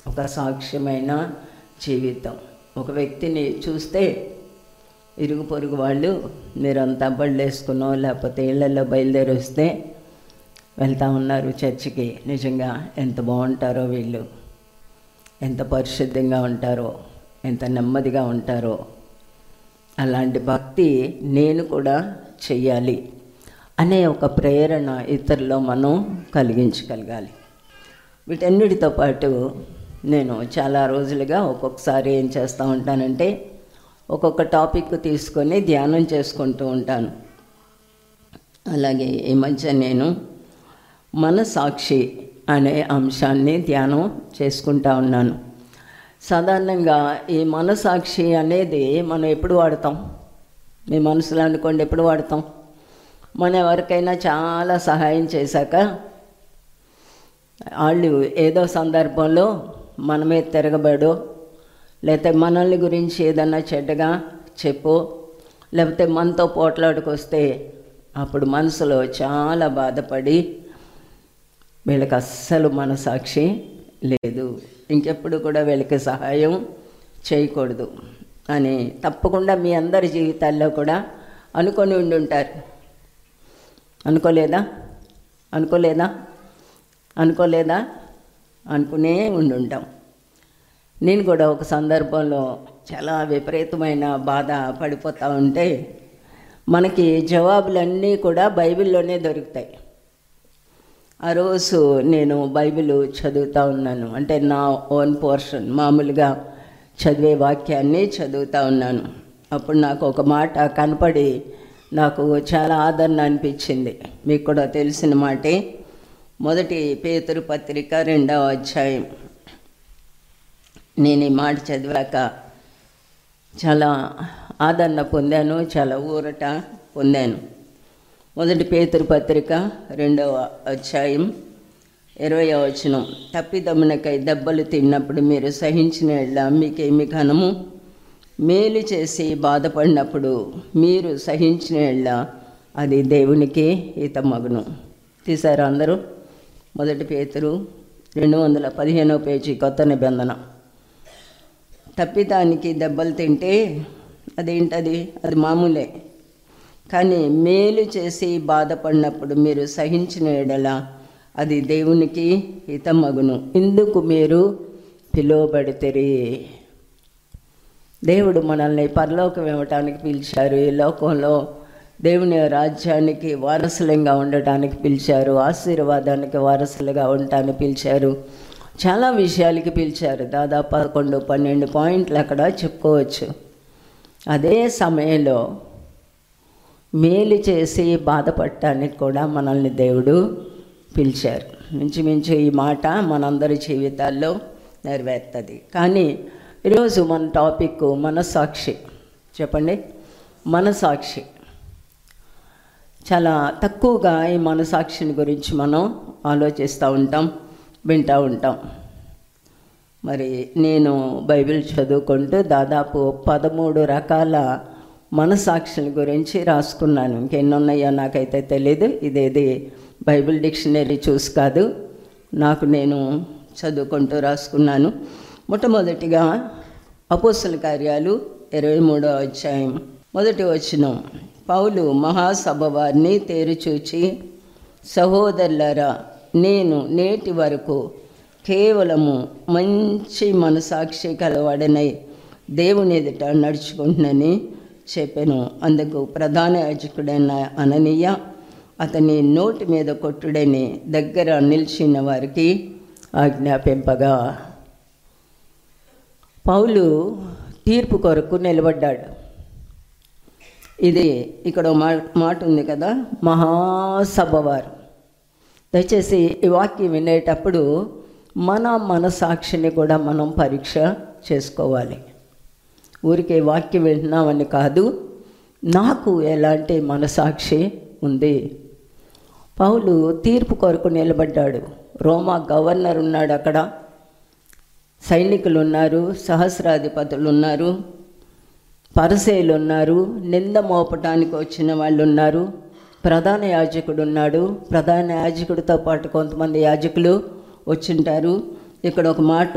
ఒక సాక్ష్యమైన జీవితం ఒక వ్యక్తిని చూస్తే ఇరుగు పొరుగు వాళ్ళు మీరంతా బళ్ళు వేసుకున్నో లేకపోతే ఇళ్లలో బయలుదేరి వస్తే వెళ్తా ఉన్నారు చర్చికి నిజంగా ఎంత బాగుంటారో వీళ్ళు ఎంత పరిశుద్ధంగా ఉంటారో ఎంత నెమ్మదిగా ఉంటారో అలాంటి భక్తి నేను కూడా చెయ్యాలి అనే ఒక ప్రేరణ ఇతరుల్లో మనం కలిగించగలగాలి వీటన్నిటితో పాటు నేను చాలా రోజులుగా ఒక్కొక్కసారి ఏం చేస్తూ ఉంటానంటే ఒక్కొక్క టాపిక్ తీసుకొని ధ్యానం చేసుకుంటూ ఉంటాను అలాగే ఈ మధ్య నేను మనసాక్షి అనే అంశాన్ని ధ్యానం చేసుకుంటా ఉన్నాను సాధారణంగా ఈ మనసాక్షి అనేది మనం ఎప్పుడు వాడతాం మీ మనసులో అనుకోండి ఎప్పుడు వాడతాం మనం ఎవరికైనా చాలా సహాయం చేశాక వాళ్ళు ఏదో సందర్భంలో మనమే తిరగబడో లేకపోతే మనల్ని గురించి ఏదన్నా చెడ్డగా చెప్పు లేకపోతే మనతో పోట్లాడుకొస్తే అప్పుడు మనసులో చాలా బాధపడి వీళ్ళకి అస్సలు మనసాక్షి లేదు ఇంకెప్పుడు కూడా వీళ్ళకి సహాయం చేయకూడదు అని తప్పకుండా మీ అందరి జీవితాల్లో కూడా అనుకొని ఉండి ఉంటారు అనుకోలేదా అనుకోలేదా అనుకోలేదా అనుకునే ఉండి ఉంటాం నేను కూడా ఒక సందర్భంలో చాలా విపరీతమైన బాధ పడిపోతూ ఉంటే మనకి జవాబులన్నీ కూడా బైబిల్లోనే దొరుకుతాయి ఆ రోజు నేను బైబిల్ చదువుతూ ఉన్నాను అంటే నా ఓన్ పోర్షన్ మామూలుగా చదివే వాక్యాన్ని చదువుతూ ఉన్నాను అప్పుడు నాకు ఒక మాట కనపడి నాకు చాలా ఆదరణ అనిపించింది మీకు కూడా తెలిసిన మాటే మొదటి పేతురు పత్రిక రెండవ అధ్యాయం నేను ఈ మాట చదివాక చాలా ఆదరణ పొందాను చాలా ఊరట పొందాను మొదటి పేతురు పత్రిక రెండవ అధ్యాయం ఇరవై వచనం తప్పిదమ్మునకై దెబ్బలు తిన్నప్పుడు మీరు సహించిన ఎడ్ల మీకేమి ఘనము మేలు చేసి బాధపడినప్పుడు మీరు సహించిన ఎడ్ల అది దేవునికి హితమగును తీసారు అందరూ మొదటి పేతురు రెండు వందల పదిహేనవ పేజీ కొత్త నిబంధన తప్పిదానికి దెబ్బలు తింటే అదేంటది అది మామూలే కానీ మేలు చేసి బాధపడినప్పుడు మీరు సహించిన ఎడల అది దేవునికి హితమగును ఇందుకు మీరు పిలువబడితేరి దేవుడు మనల్ని పరలోకం ఇవ్వటానికి పిలిచారు ఈ లోకంలో దేవుని రాజ్యానికి వారసులంగా ఉండటానికి పిలిచారు ఆశీర్వాదానికి వారసులుగా ఉండటానికి పిలిచారు చాలా విషయాలకి పిలిచారు దాదాపు పదకొండు పన్నెండు పాయింట్లు అక్కడ చెప్పుకోవచ్చు అదే సమయంలో మేలు చేసి బాధపడటానికి కూడా మనల్ని దేవుడు పిలిచారు మించుమించు ఈ మాట మనందరి జీవితాల్లో నెరవేరుతుంది కానీ ఈరోజు మన టాపిక్ మనసాక్షి చెప్పండి మనసాక్షి చాలా తక్కువగా ఈ మనసాక్షిని గురించి మనం ఆలోచిస్తూ ఉంటాం వింటూ ఉంటాం మరి నేను బైబిల్ చదువుకుంటూ దాదాపు పదమూడు రకాల మనసాక్షుల గురించి రాసుకున్నాను ఇంకెన్ని ఉన్నాయో నాకైతే తెలియదు ఇదేది బైబిల్ డిక్షనరీ చూసి కాదు నాకు నేను చదువుకుంటూ రాసుకున్నాను మొట్టమొదటిగా అపోస్తుల కార్యాలు ఇరవై మూడో అధ్యాయం మొదటి వచనం పౌలు మహాసభ వారిని తేరుచూచి సహోదరులరా నేను నేటి వరకు కేవలము మంచి మనసాక్షి కలవాడనై దేవుని ఎదుట నడుచుకుంటునని చెప్పాను అందుకు ప్రధాన యాజకుడైన అననీయ అతని నోటి మీద కొట్టుడని దగ్గర నిలిచిన వారికి ఆజ్ఞాపింపగా పౌలు తీర్పు కొరకు నిలబడ్డాడు ఇది ఇక్కడ ఒక మా మాట ఉంది కదా మహాసభ వారు దయచేసి ఈ వాక్యం వినేటప్పుడు మన మనసాక్షిని కూడా మనం పరీక్ష చేసుకోవాలి ఊరికే వాక్యం వింటున్నామని కాదు నాకు ఎలాంటి మనసాక్షి ఉంది పౌలు తీర్పు కొరకు నిలబడ్డాడు రోమా గవర్నర్ ఉన్నాడు అక్కడ సైనికులు ఉన్నారు సహస్రాధిపతులు ఉన్నారు పరసేలు ఉన్నారు నింద మోపటానికి వచ్చిన వాళ్ళు ఉన్నారు ప్రధాన యాజకుడు ఉన్నాడు ప్రధాన యాజకుడితో పాటు కొంతమంది యాజకులు వచ్చింటారు ఇక్కడ ఒక మాట